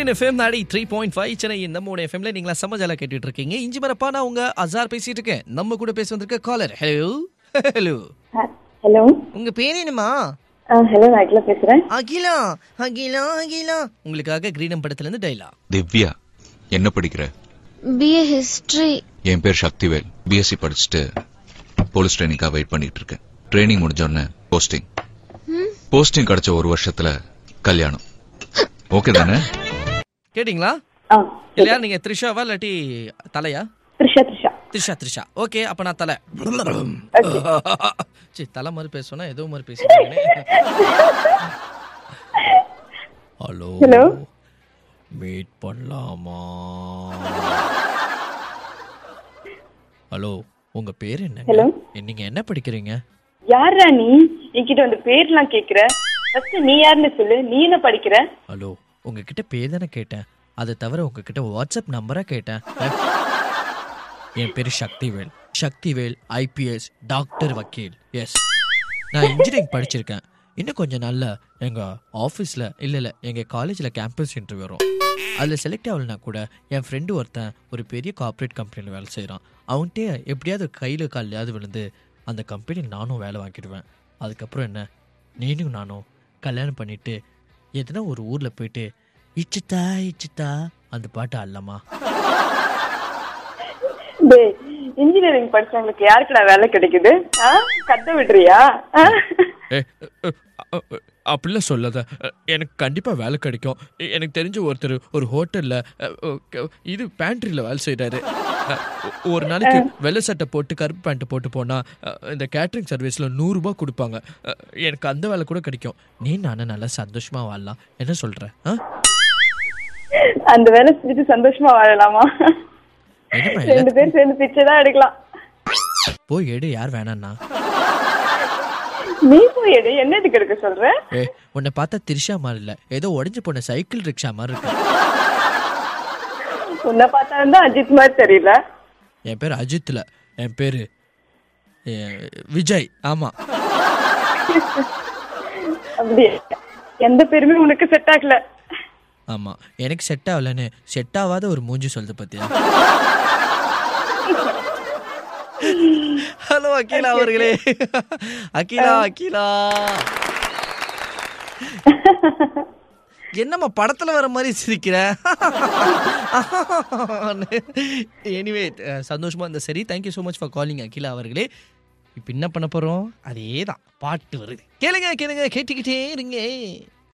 சூரியன் எஃப்எம் நாடி three point five Chennai இந்த மூணு எஃப்எம்ல நீங்களா சமஜால கேட்டுட்டு இருக்கீங்க இஞ்சி மரப்பா நான் உங்க அசார் பேசிட்டு இருக்கேன் நம்ம கூட பேச வந்திருக்க காலர் ஹலோ ஹலோ ஹலோ உங்க பேர் என்னமா ஹலோ நான் அகிலா பேசுறேன் அகிலா அகிலா அகிலா உங்களுக்காக கிரீடம் படத்துல இருந்து டைலா திவ்யா என்ன படிக்கிற பிஏ ஹிஸ்டரி என் பேர் சக்திவேல் பிஎஸ்சி படிச்சுட்டு போலீஸ் ட்ரைனிங்காக வெயிட் பண்ணிட்டு இருக்கேன் ட்ரைனிங் முடிஞ்ச உடனே போஸ்டிங் போஸ்டிங் கிடைச்ச ஒரு வருஷத்துல கல்யாணம் ஓகே தானே கேட்டிங்களா ஆ இல்லையா நீங்க த்ரிஷாவா இல்லாட்டி தலையா த்ரிஷா த்ரிஷா த்ரிஷா த்ரிஷா ஓகே அப்ப நான் தலை சரி தலை மாதிரி பேசுனா ஏதோ மாதிரி பேசுறீங்க ஹலோ Hello. மீட் பண்ணலாமா ஹலோ உங்க பேர் என்ன Hello. நீங்க என்ன படிக்கிறீங்க யாரா நீ என்கிட்ட வந்து பேர்லாம் கேக்குற ஃபர்ஸ்ட் நீ யாருன்னு சொல்லு நீ என்ன படிக்கிற ஹலோ உங்ககிட்ட பேர் தானே கேட்டேன் அதை தவிர உங்ககிட்ட வாட்ஸ்அப் நம்பரா கேட்டேன் அஹ். என் பேர் சக்திவேல் சக்திவேல் ஐபிஎஸ் டாக்டர் வக்கீல் எஸ் நான் இன்ஜினியரிங் படிச்சிருக்கேன் இன்னும் கொஞ்ச நாள்ல எங்க ஆஃபீஸில் இல்லை இல்லை எங்கள் காலேஜில் கேம்பஸ் இன்டர்வியூ வரும் அதில் செலக்ட் ஆகலைனா கூட என் ஃப்ரெண்டு ஒருத்தன் ஒரு பெரிய கார்ப்பரேட் கம்பெனியில் வேலை செய்கிறான் அவன்கிட்ட எப்படியாவது கையில் காலையாவது விழுந்து அந்த கம்பெனியில் நானும் வேலை வாங்கிடுவேன் அதுக்கப்புறம் என்ன நீனும் நானும் கல்யாணம் பண்ணிட்டு எதுனா ஒரு ஊரில் போயிட்டு இச்சித்தா இச்சித்தா அந்த பாட்டு அல்லமா டேய் இன்ஜினியரிங் படிச்சவங்களுக்கு யாருக்குடா வேலை கிடைக்குது ஆ கத்த விடுறியா ஆ? ஏ அப்படிலாம் சொல்லாத எனக்கு கண்டிப்பாக வேலை கிடைக்கும் எனக்கு தெரிஞ்ச ஒருத்தர் ஒரு ஹோட்டலில் இது பேண்ட்ரியில் வேலை செய்கிறாரு ஒரு நாளைக்கு வெள்ளை சட்டை போட்டு கருப்பு பேண்ட்டு போட்டு போனால் இந்த கேட்ரிங் சர்வீஸில் நூறுரூபா கொடுப்பாங்க அஹ், எனக்கு அந்த வேலை கூட கிடைக்கும் நீ நானும் நல்லா சந்தோஷமாக வாழலாம் என்ன சொல்கிற ஆ அந்த வேலை செஞ்சுட்டு சந்தோஷமா வாழலாமா என்னம்மா ரெண்டு எல்லாத்துக்கும் பேரும் சேர்ந்து பிச்சை தான் எடுக்கலாம் போய் எடு யார் வேணாண்ணா நீ போய் எடு என்ன எதுக்கு எடுக்க சொல்ற ஏ உன்னை பார்த்தா திரிஷா மாதிரி இல்லை ஏதோ உடஞ்சு போன சைக்கிள் ரிக்ஷா மாதிரி இருக்கு உன்னை பார்த்தா தான் அஜித் மாதிரி தெரியல என் பேர் அஜித்ல என் பேரு எ, விஜய் ஆமா அப்படியே எந்த பேருமே உனக்கு செட் ஆகல ஆமா எனக்கு செட் ஆகலன்னு செட் ஆகாத ஒரு மூஞ்சி சொல்லுது பத்தியா ஹலோ அகிலா அவர்களே அகிலா அகிலா என்னம்மா படத்துல வர மாதிரி சிரிக்கிற எனிவே சந்தோஷமா இருந்த சரி thank you so much for calling Akila அவர்களே இப்போ என்ன பண்ண போறோம் அதே தான் பாட்டு வருது கேளுங்க கேளுங்க கேட்டுக்கிட்டே இருங்க